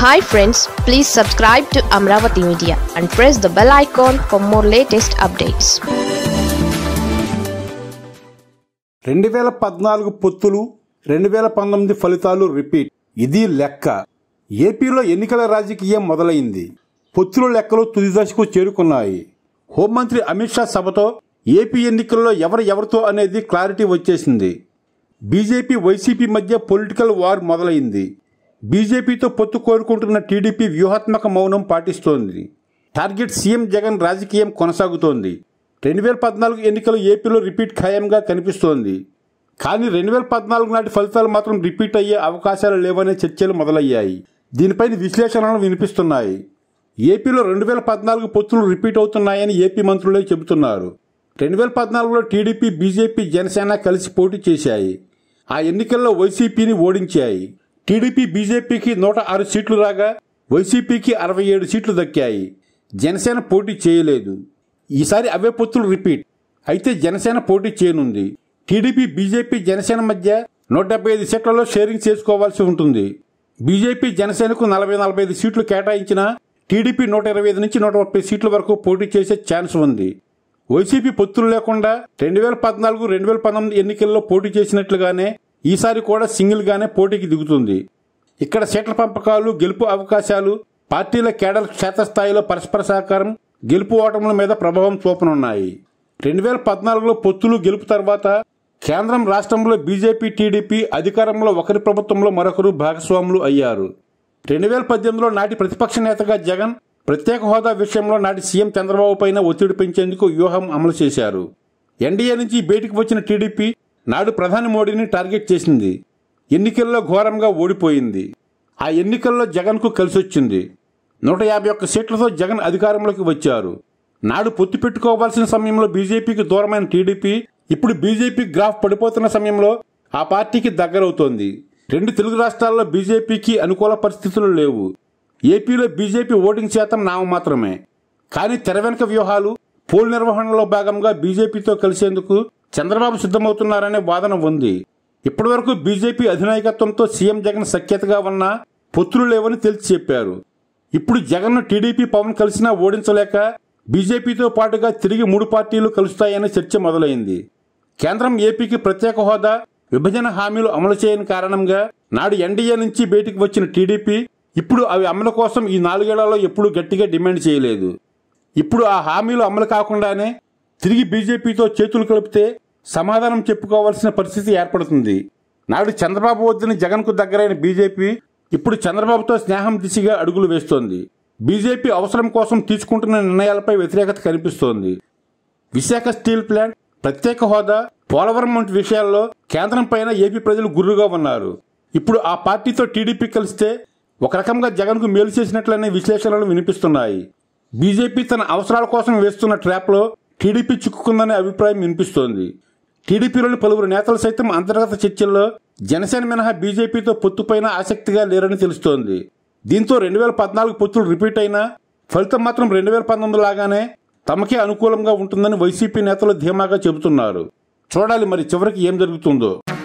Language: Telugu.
hi friends please subscribe to Amaravati media and press the bell icon for more latest updates రెండు వేల పద్నాలుగు పొత్తులు రెండు వేల పంతొమ్మిది ఫలితాలు రిపీట్ ఇది లెక్క ఏపీలో ఎన్నికల రాజకీయం మొదలైంది పొత్తుల లెక్కలు తుది దశకు చేరుకున్నాయి హోంమంత్రి అమిత్ షా సభతో ఏపీ ఎన్నికల్లో ఎవరు ఎవరితో అనేది క్లారిటీ వచ్చేసింది బీజేపీ వైసీపీ మధ్య పొలిటికల్ వార్ మొదలైంది బీజేపీతో పొత్తు కోరుకుంటున్న టీడీపీ వ్యూహాత్మక మౌనం పాటిస్తోంది టార్గెట్ సీఎం జగన్ రాజకీయం కొనసాగుతోంది రెండు వేల పద్నాలుగు ఎన్నికలు ఏపీలో రిపీట్ ఖాయంగా కనిపిస్తోంది కానీ రెండు వేల పద్నాలుగు నాటి ఫలితాలు మాత్రం రిపీట్ అయ్యే అవకాశాలు లేవనే చర్చలు మొదలయ్యాయి దీనిపైన విశ్లేషణలు వినిపిస్తున్నాయి ఏపీలో రెండు వేల పద్నాలుగు పొత్తులు రిపీట్ అవుతున్నాయని ఏపీ మంత్రులే చెబుతున్నారు రెండు వేల పద్నాలుగులో టీడీపీ బీజేపీ జనసేన కలిసి పోటీ చేశాయి ఆ ఎన్నికల్లో వైసీపీని ఓడించాయి టీడీపీ బీజేపీకి నూట ఆరు సీట్లు రాగా వైసీపీకి అరవై ఏడు సీట్లు దక్కాయి జనసేన పోటీ చేయలేదు ఈసారి అవే పొత్తులు రిపీట్ అయితే జనసేన పోటీ చేయనుంది టీడీపీ బీజేపీ జనసేన మధ్య నూట డెబ్బై ఐదు సీట్లలో షేరింగ్ చేసుకోవాల్సి ఉంటుంది బీజేపీ జనసేనకు నలభై నలభై ఐదు సీట్లు కేటాయించినా టీడీపీ నూట ఇరవై ఐదు నుంచి నూట ముప్పై సీట్ల వరకు పోటీ చేసే ఛాన్స్ ఉంది వైసీపీ పొత్తులు లేకుండా రెండు వేల పద్నాలుగు రెండు వేల పంతొమ్మిది ఎన్నికల్లో పోటీ చేసినట్లుగానే ఈసారి కూడా సింగిల్ గానే పోటీకి దిగుతుంది ఇక్కడ సీట్ల పంపకాలు గెలుపు అవకాశాలు పార్టీల కేడర్ క్షేత్రస్థాయిలో పరస్పర సహకారం గెలుపు ఓటముల మీద ప్రభావం చూపనున్నాయి రెండు వేల పద్నాలుగులో పొత్తులు గెలుపు తర్వాత కేంద్రం రాష్ట్రంలో బీజేపీ టీడీపీ అధికారంలో ఒకరి ప్రభుత్వంలో మరొకరు భాగస్వాములు అయ్యారు రెండు వేల పద్దెనిమిదిలో నాటి ప్రతిపక్ష నేతగా జగన్ ప్రత్యేక హోదా విషయంలో నాటి సీఎం చంద్రబాబు పైన ఒత్తిడి పెంచేందుకు వ్యూహం అమలు చేశారు ఎన్డీఏ నుంచి బయటికి వచ్చిన టీడీపీ నాడు ప్రధాని మోడీని టార్గెట్ చేసింది ఎన్నికల్లో ఘోరంగా ఓడిపోయింది ఆ ఎన్నికల్లో జగన్కు కలిసొచ్చింది నూట యాభై ఒక్క సీట్లతో జగన్ అధికారంలోకి వచ్చారు నాడు పొత్తు పెట్టుకోవాల్సిన సమయంలో బీజేపీకి దూరమైన టీడీపీ ఇప్పుడు బీజేపీ గ్రాఫ్ పడిపోతున్న సమయంలో ఆ పార్టీకి దగ్గరవుతోంది రెండు తెలుగు రాష్ట్రాల్లో బీజేపీకి అనుకూల పరిస్థితులు లేవు ఏపీలో బీజేపీ ఓటింగ్ శాతం నామమాత్రమే కానీ తెర వెనుక వ్యూహాలు పోల్ నిర్వహణలో భాగంగా బీజేపీతో కలిసేందుకు చంద్రబాబు సిద్ధమవుతున్నారనే వాదన ఉంది ఇప్పటివరకు బీజేపీ అధినాయకత్వంతో సీఎం జగన్ సఖ్యతగా ఉన్న పొత్తులు లేవని తేల్చి చెప్పారు ఇప్పుడు జగన్ను టీడీపీ పవన్ కలిసినా ఓడించలేక బీజేపీతో పాటుగా తిరిగి మూడు పార్టీలు కలుస్తాయనే చర్చ మొదలైంది కేంద్రం ఏపీకి ప్రత్యేక హోదా విభజన హామీలు అమలు చేయని కారణంగా నాడు ఎన్డీఏ నుంచి బయటికి వచ్చిన టీడీపీ ఇప్పుడు అవి అమలు కోసం ఈ నాలుగేళ్లలో ఎప్పుడూ గట్టిగా డిమాండ్ చేయలేదు ఇప్పుడు ఆ హామీలు అమలు కాకుండానే తిరిగి బీజేపీతో చేతులు కలిపితే సమాధానం చెప్పుకోవాల్సిన పరిస్థితి ఏర్పడుతుంది నాడు చంద్రబాబు వద్దని జగన్కు దగ్గరైన బీజేపీ ఇప్పుడు చంద్రబాబుతో స్నేహం దిశగా అడుగులు వేస్తోంది బీజేపీ అవసరం కోసం తీసుకుంటున్న నిర్ణయాలపై వ్యతిరేకత కనిపిస్తోంది విశాఖ స్టీల్ ప్లాంట్ ప్రత్యేక హోదా పోలవరం వంటి విషయాల్లో కేంద్రం పైన ఏపీ ప్రజలు గుర్రుగా ఉన్నారు ఇప్పుడు ఆ పార్టీతో టీడీపీ కలిస్తే ఒక రకంగా జగన్కు మేలు చేసినట్లనే విశ్లేషణలు వినిపిస్తున్నాయి బీజేపీ తన అవసరాల కోసం వేస్తున్న ట్రాప్లో టీడీపీ చిక్కుకుందనే అభిప్రాయం వినిపిస్తోంది టీడీపీలోని పలువురు నేతలు సైతం అంతర్గత చర్చల్లో జనసేన మినహా బీజేపీతో పొత్తుపైన ఆసక్తిగా లేరని తెలుస్తోంది దీంతో రెండు వేల పద్నాలుగు పొత్తులు రిపీట్ అయినా ఫలితం మాత్రం రెండు వేల పంతొమ్మిది లాగానే తమకే అనుకూలంగా ఉంటుందని వైసీపీ నేతలు ధీమాగా చెబుతున్నారు చూడాలి మరి చివరికి ఏం జరుగుతుందో